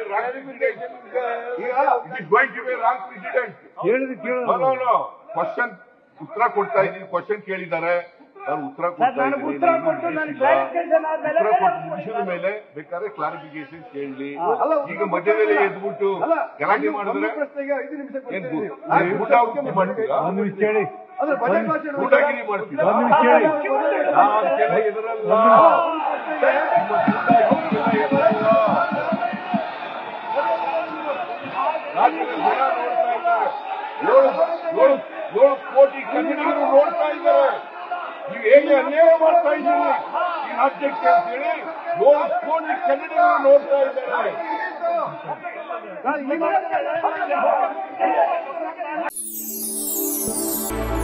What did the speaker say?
wrong precedent. It is going to be a wrong precedent. ಹೇಳಿದ್ ಕೇಳು No, no, no. Question ಉತ್ತರ ಕೊಡ್ತಾ ಇದ್ದೀನಿ ಕ್ವಶನ್ ಕೇಳಿದ್ದಾರೆ ನಾನು ಉತ್ತರ ಕೊಡ್ತಾ ನನಗೆ ಇದ್ದೀನಿ ಉತ್ತರ ನಾನು ಕೊಟ್ಟು ಮುಗಿಸಿಲ್ಲ. ನನಗೆ clarification ಆದ್ಮೇಲೆ ಉತ್ತರ ಕೊಟ್ಟು ಮುಗಿಸಿದ ಮೇಲೆ ಬೇಕಾದ್ರೆ ಕ್ಲಾರಿಫಿಕೇಶನ್ ಕೇಳಲಿ ಅಲ್ಲ, ಈಗ ಮಧ್ಯದಲ್ಲಿ ಎದ್ಬಿಟ್ಟು ಅಲ್ಲ, ಗಲಾಟೆ ಒಂದು ಮಾಡಿದ್ರೆ ಪ್ರಶ್ನೆಗೆ ಐದು ನಿಮಿಷ ಏನ್ ಕೊಡ್ತೀನಿ. ಗು- ಆ ಏನ್ ಊಟ ಊಟ ಮಾಡ್ತೀರಾ ಒಂದು ನಿಮಿಷ ಕೇಳಿ ಅದ್ರ ಬಜೆಟ್ ಭಾಷಣ ಊಟಗಿರಿ ಮಾಡ್ತೀರಾ ಒಂದು ನಿಮಿಷ ಕೇಳಿ ನಾವು ಅದಕ್ಕೆಲ್ಲ ಎದುರಲ್ಲ. ನಿಮ್ಮ ಗೂಂಡಾಗಿರಿಗೆಲ್ಲ ಎದುರಲ್ಲ. ರಾಜ್ಯದ ಜನ ನೋಡ್ತಾ ಇದ್ದಾರೆ ಏಳು ಏಳು ಏಳು ಕೋಟಿ ಕನ್ನಡಿಗರು ನೋಡ್ತಾ ಇದ್ದಾರೆ ನೀವು ಹೇಗೆ ಅನ್ಯಾಯ ಮಾಡ್ತಾ ಇದ್ದೀರಿ ಈ ರಾಜ್ಯಕ್ಕೆ ಅಂತ ಹೇಳಿ ಏಳು ಕೋಟಿ ಕನ್ನಡಿಗರು ನೋಡ್ತಾ ಇದ್ದಾರೆ ನಾನು ಈಗ